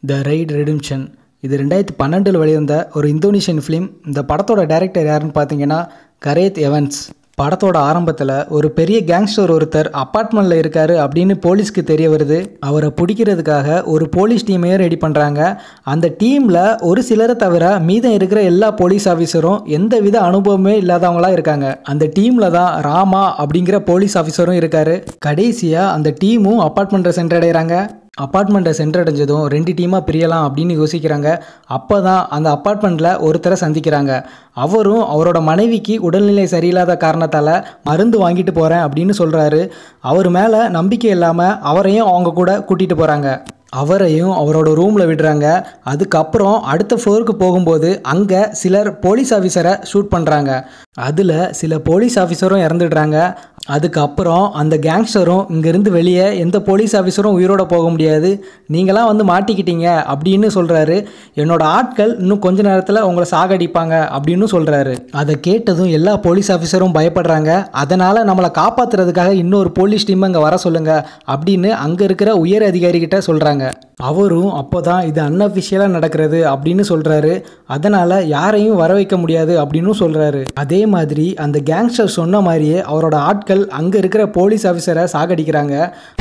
the right redemption இது ரெண்டாயிரத்தி பன்னெண்டில் வெளிவந்த ஒரு இந்தோனேஷியன் ஃபிலிம் இந்த படத்தோட டைரக்டர் யாருன்னு பார்த்தீங்கன்னா கரேத் எவன்ஸ் படத்தோட ஆரம்பத்தில் ஒரு பெரிய கேங்ஸ்டர் ஒருத்தர் அப்பார்ட்மெண்ட்டில் இருக்காரு அப்படின்னு போலீஸ்க்கு தெரிய வருது அவரை பிடிக்கிறதுக்காக ஒரு போலீஸ் டீமையும் ரெடி பண்ணுறாங்க அந்த டீமில் ஒரு சிலரை தவிர மீதம் இருக்கிற எல்லா போலீஸ் ஆஃபீஸரும் எந்த வித அனுபவமே இல்லாதவங்களா இருக்காங்க அந்த டீமில் தான் ராமா அப்படிங்கிற போலீஸ் ஆஃபீஸரும் இருக்காரு கடைசியாக அந்த டீமும் அப்பார்ட்மெண்ட்டை சென்றடைகிறாங்க அப்பார்ட்மெண்ட்டை சென்றடைஞ்சதும் ரெண்டு டீமாக பிரியலாம் அப்படின்னு யோசிக்கிறாங்க அப்போ தான் அந்த அப்பார்ட்மெண்ட்டில் ஒருத்தரை சந்திக்கிறாங்க அவரும் அவரோட மனைவிக்கு உடல்நிலை சரியில்லாத காரணத்தால் மருந்து வாங்கிட்டு போகிறேன் அப்படின்னு சொல்கிறாரு அவர் மேலே நம்பிக்கை இல்லாமல் அவரையும் அவங்க கூட கூட்டிகிட்டு போகிறாங்க அவரையும் அவரோட ரூமில் விடுறாங்க அதுக்கப்புறம் அடுத்த ஃப்ளோருக்கு போகும்போது அங்கே சிலர் போலீஸ் ஆஃபீஸரை ஷூட் பண்ணுறாங்க அதில் சில போலீஸ் ஆஃபீஸரும் இறந்துடுறாங்க அதுக்கப்புறம் அந்த கேங்ஸ்டரும் இங்கேருந்து வெளியே எந்த போலீஸ் ஆஃபீஸரும் உயிரோட போக முடியாது நீங்களாம் வந்து மாட்டிக்கிட்டீங்க அப்படின்னு சொல்கிறாரு என்னோட ஆட்கள் இன்னும் கொஞ்ச நேரத்தில் உங்களை சாகடிப்பாங்க அப்படின்னு சொல்கிறாரு அதை கேட்டதும் எல்லா போலீஸ் ஆஃபீஸரும் பயப்படுறாங்க அதனால் நம்மளை காப்பாற்றுறதுக்காக இன்னொரு போலீஸ் டீம் அங்கே வர சொல்லுங்க அப்படின்னு அங்கே இருக்கிற உயர் அதிகாரிகிட்ட சொல்கிறாங்க அவரும் அப்போ தான் இது அன்அஃபிஷியலாக நடக்கிறது அப்படின்னு சொல்கிறாரு அதனால் யாரையும் வர வைக்க முடியாது அப்படின்னு சொல்கிறாரு அதே மாதிரி அந்த கேங்ஸ்டர் சொன்ன மாதிரியே அவரோட ஆட்கள் அங்கே இருக்கிற போலீஸ் ஆஃபீஸரை சாகடிக்கிறாங்க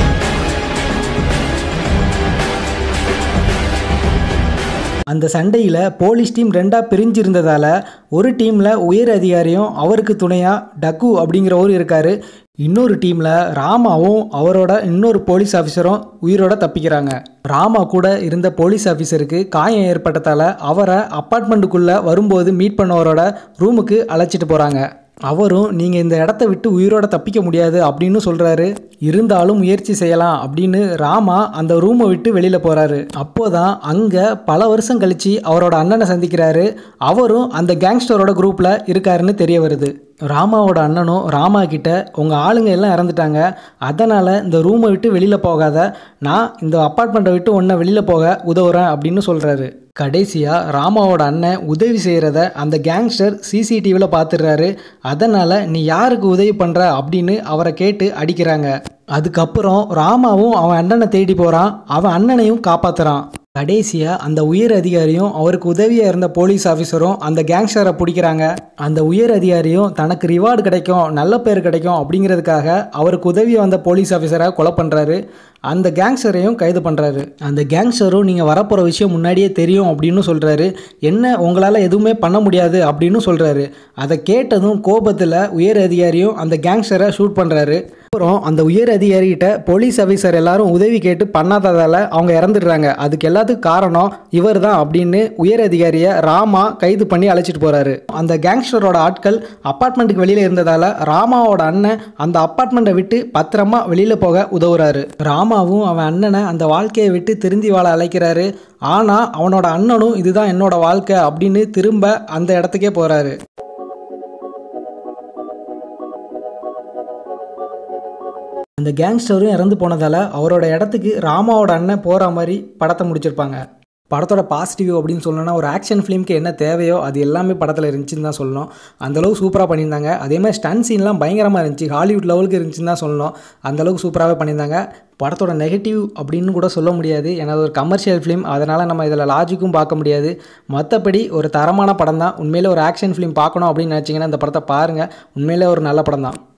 அந்த சண்டையில் போலீஸ் டீம் ரெண்டாக பிரிஞ்சிருந்ததால் ஒரு டீமில் உயர் அதிகாரியும் அவருக்கு துணையாக டக்கு அப்படிங்கிறவர் இருக்கார் இன்னொரு டீமில் ராமாவும் அவரோட இன்னொரு போலீஸ் ஆஃபீஸரும் உயிரோட தப்பிக்கிறாங்க ராமா கூட இருந்த போலீஸ் ஆஃபீஸருக்கு காயம் ஏற்பட்டதால் அவரை அப்பார்ட்மெண்ட்டுக்குள்ளே வரும்போது மீட் பண்ணவரோட ரூமுக்கு அழைச்சிட்டு போகிறாங்க அவரும் நீங்கள் இந்த இடத்த விட்டு உயிரோட தப்பிக்க முடியாது அப்படின்னு சொல்கிறாரு இருந்தாலும் முயற்சி செய்யலாம் அப்படின்னு ராமா அந்த ரூமை விட்டு வெளியில் போகிறாரு அப்போதான் அங்கே பல வருஷம் கழித்து அவரோட அண்ணனை சந்திக்கிறாரு அவரும் அந்த கேங்ஸ்டரோட குரூப்பில் இருக்காருன்னு தெரிய வருது ராமாவோட அண்ணனும் ராமா கிட்ட உங்கள் ஆளுங்க எல்லாம் இறந்துட்டாங்க அதனால் இந்த ரூமை விட்டு வெளியில் போகாத நான் இந்த அப்பார்ட்மெண்ட்டை விட்டு ஒன்றை வெளியில் போக உதவுறேன் அப்படின்னு சொல்கிறாரு கடைசியாக ராமாவோட அண்ணன் உதவி செய்கிறத அந்த கேங்ஸ்டர் சிசிடிவியில் பார்த்துடுறாரு அதனால் நீ யாருக்கு உதவி பண்ணுற அப்படின்னு அவரை கேட்டு அடிக்கிறாங்க அதுக்கப்புறம் ராமாவும் அவன் அண்ணனை தேடி போகிறான் அவன் அண்ணனையும் காப்பாற்றுறான் கடைசியாக அந்த உயர் அதிகாரியும் அவருக்கு உதவியாக இருந்த போலீஸ் ஆஃபீஸரும் அந்த கேங்ஸ்டரை பிடிக்கிறாங்க அந்த உயர் அதிகாரியும் தனக்கு ரிவார்டு கிடைக்கும் நல்ல பேர் கிடைக்கும் அப்படிங்கிறதுக்காக அவருக்கு உதவி வந்த போலீஸ் ஆஃபீஸரை கொலை பண்ணுறாரு அந்த கேங்ஸ்டரையும் கைது பண்ணுறாரு அந்த கேங்ஸ்டரும் நீங்கள் வரப்போகிற விஷயம் முன்னாடியே தெரியும் அப்படின்னு சொல்கிறாரு என்ன உங்களால் எதுவுமே பண்ண முடியாது அப்படின்னு சொல்கிறாரு அதை கேட்டதும் கோபத்தில் உயர் அதிகாரியும் அந்த கேங்ஸ்டரை ஷூட் பண்ணுறாரு அப்புறம் அந்த உயர் அதிகாரிகிட்ட போலீஸ் ஆஃபீஸர் எல்லாரும் உதவி கேட்டு பண்ணாததால் அவங்க இறந்துடுறாங்க அதுக்கு எல்லாத்துக்கும் காரணம் இவர் தான் அப்படின்னு உயர் அதிகாரியை ராமா கைது பண்ணி அழைச்சிட்டு போகிறாரு அந்த கேங்ஸ்டரோட ஆட்கள் அப்பார்ட்மெண்ட்டுக்கு வெளியில் இருந்ததால் ராமாவோட அண்ணன் அந்த அப்பார்ட்மெண்ட்டை விட்டு பத்திரமா வெளியில் போக உதவுறாரு ராமாவும் அவன் அண்ணனை அந்த வாழ்க்கையை விட்டு திருந்தி வாழ அழைக்கிறாரு ஆனால் அவனோட அண்ணனும் இதுதான் என்னோட வாழ்க்கை அப்படின்னு திரும்ப அந்த இடத்துக்கே போகிறாரு அந்த கேங்ஸ்டரும் இறந்து போனதால் அவரோட இடத்துக்கு ராமாவோட அண்ணன் போகிற மாதிரி படத்தை முடிச்சிருப்பாங்க படத்தோட பாசிட்டிவ் அப்படின்னு சொல்லணும்னா ஒரு ஆக்ஷன் ஃபிலிம்க்கு என்ன தேவையோ அது எல்லாமே படத்தில் இருந்துச்சுன்னு தான் சொல்லணும் அந்தளவுக்கு சூப்பராக பண்ணியிருந்தாங்க அதே மாதிரி ஸ்டன் சீன்லாம் பயங்கரமாக இருந்துச்சு ஹாலிவுட் லெவலுக்கு இருந்துச்சுன்னு தான் சொல்லணும் அந்தளவுக்கு சூப்பராகவே பண்ணியிருந்தாங்க படத்தோட நெகட்டிவ் அப்படின்னு கூட சொல்ல முடியாது ஏன்னா அது ஒரு கமர்ஷியல் ஃபிலிம் அதனால் நம்ம இதில் லாஜிக்கும் பார்க்க முடியாது மற்றபடி ஒரு தரமான படம் தான் உண்மையிலே ஒரு ஆக்ஷன் ஃபிலிம் பார்க்கணும் அப்படின்னு நினச்சிங்கன்னா இந்த படத்தை பாருங்கள் உண்மையிலே ஒரு நல்ல படம் தான்